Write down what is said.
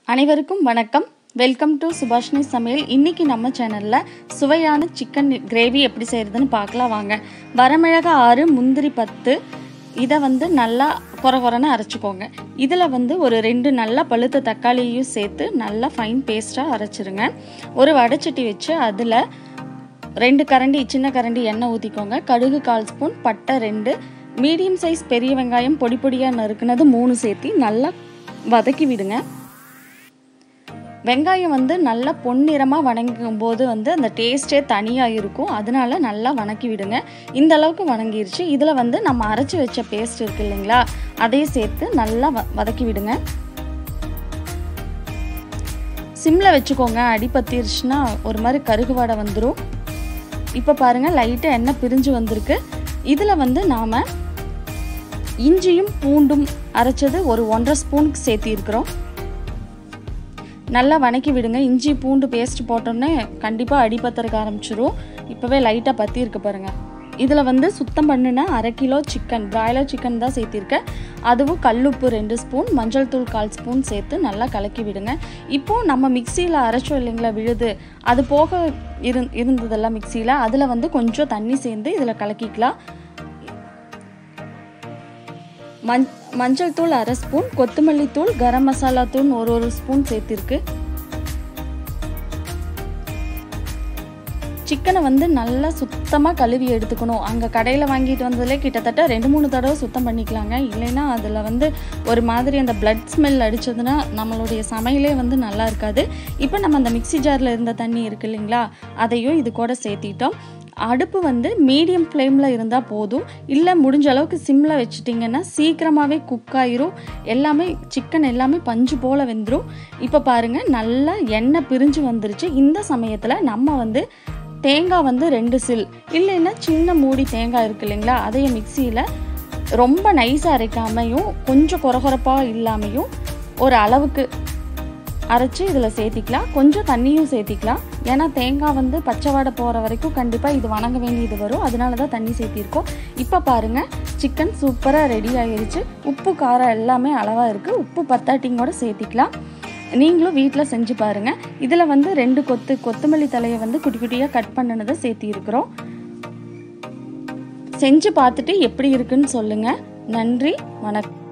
அனைவருக்கும் வணக்கம் welcome to Subhashini சமையல் இன்னைக்கு நம்ம சேனலில் சுவையான சிக்கன் கிரேவி எப்படி செய்கிறதுன்னு பார்க்கலாம் வாங்க வரமிளகா ஆறு முந்திரி பத்து இதை வந்து நல்லா கொர கொரன்னு அரைச்சிக்கோங்க இதில் வந்து ஒரு ரெண்டு நல்லா பழுத்த தக்காளியையும் சேர்த்து நல்லா ஃபைன் பேஸ்ட்டாக அரைச்சிருங்க ஒரு வடைச்சட்டி வச்சு அதில் ரெண்டு கரண்டி சின்ன கரண்டி எண்ணெய் ஊற்றிக்கோங்க கடுகு கால் ஸ்பூன் பட்டை ரெண்டு மீடியம் சைஸ் பெரிய வெங்காயம் பொடி பொடியாக நறுக்குனது மூணு சேர்த்து நல்லா வதக்கி விடுங்க வெங்காயம் வந்து நல்லா பொன்னிறமாக வணங்கும் போது வந்து அந்த டேஸ்ட்டே தனியாக இருக்கும் அதனால நல்லா வணக்கி விடுங்க இந்த அளவுக்கு வணங்கிருச்சு இதில் வந்து நம்ம அரைச்சி வச்ச பேஸ்ட் இருக்கு இல்லைங்களா அதையும் சேர்த்து நல்லா வ வதக்கி விடுங்க சிம்மில் வச்சுக்கோங்க அடி பத்திருச்சுன்னா ஒரு மாதிரி கருகு வாடை வந்துடும் இப்போ பாருங்கள் லைட்டாக எண்ணெய் பிரிஞ்சு வந்திருக்கு இதில் வந்து நாம் இஞ்சியும் பூண்டும் அரைச்சது ஒரு ஒன்றரை ஸ்பூனுக்கு சேர்த்திருக்கிறோம் நல்லா வணக்கி விடுங்க இஞ்சி பூண்டு பேஸ்ட் போட்டோன்னே கண்டிப்பாக அடிபத்திரக்க ஆரம்பிச்சிரும் இப்போவே லைட்டாக பற்றி இருக்கு பாருங்கள் இதில் வந்து சுத்தம் பண்ணின அரை கிலோ சிக்கன் பிராய்லர் சிக்கன் தான் சேர்த்திருக்கேன் அதுவும் கல்லுப்பு ரெண்டு ஸ்பூன் மஞ்சள் தூள் கால் ஸ்பூன் சேர்த்து நல்லா கலக்கி விடுங்க இப்போது நம்ம மிக்சியில் அரைச்சோம் இல்லைங்களா விழுது அது போக இரு இருந்ததெல்லாம் மிக்சியில் அதில் வந்து கொஞ்சம் தண்ணி சேர்ந்து இதில் கலக்கிக்கலாம் மஞ் மஞ்சள் தூள் அரை ஸ்பூன் கொத்தமல்லி தூள் கரம் மசாலா தூள் ஒரு ஒரு ஸ்பூன் சேர்த்திருக்கு சிக்கனை வந்து நல்லா சுத்தமாக கழுவி எடுத்துக்கணும் அங்கே கடையில் வாங்கிட்டு வந்ததுலே கிட்டத்தட்ட ரெண்டு மூணு தடவை சுத்தம் பண்ணிக்கலாங்க இல்லைன்னா அதில் வந்து ஒரு மாதிரி அந்த பிளட் ஸ்மெல் அடித்ததுன்னா நம்மளுடைய சமையலே வந்து நல்லா இருக்காது இப்போ நம்ம அந்த மிக்சி ஜாரில் இருந்த தண்ணி இருக்கு இல்லைங்களா அதையும் இது கூட சேர்த்திட்டோம் அடுப்பு வந்து மீடியம் ஃப்ளேமில் இருந்தால் போதும் இல்லை முடிஞ்ச அளவுக்கு சிம்மில் வச்சுட்டிங்கன்னா சீக்கிரமாகவே குக் ஆயிரும் எல்லாமே சிக்கன் எல்லாமே பஞ்சு போல் வெந்துடும் இப்போ பாருங்கள் நல்லா எண்ணெய் பிரிஞ்சு வந்துருச்சு இந்த சமயத்தில் நம்ம வந்து தேங்காய் வந்து ரெண்டு சில் இல்லைன்னா சின்ன மூடி தேங்காய் இருக்கு இல்லைங்களா அதையும் மிக்சியில் ரொம்ப நைஸாக அரைக்காமையும் கொஞ்சம் குறகுறப்பாக இல்லாமையும் ஒரு அளவுக்கு அரைச்சி இதில் சேர்த்திக்கலாம் கொஞ்சம் தண்ணியும் சேர்த்திக்கலாம் ஏன்னா தேங்காய் வந்து பச்சை வாடை போகிற வரைக்கும் கண்டிப்பாக இது வணங்க வேண்டியது வரும் அதனால தான் தண்ணி சேர்த்திருக்கோம் இப்போ பாருங்கள் சிக்கன் சூப்பராக ரெடி ஆகிருச்சு உப்பு காரம் எல்லாமே அளவாக இருக்குது உப்பு பத்தாட்டிங்கோட சேர்த்திக்கலாம் நீங்களும் வீட்டில் செஞ்சு பாருங்கள் இதில் வந்து ரெண்டு கொத்து கொத்தமல்லி தலையை வந்து குட்டி குட்டியாக கட் பண்ணினதை சேர்த்திருக்கிறோம் செஞ்சு பார்த்துட்டு எப்படி இருக்குன்னு சொல்லுங்கள் நன்றி வணக்கம்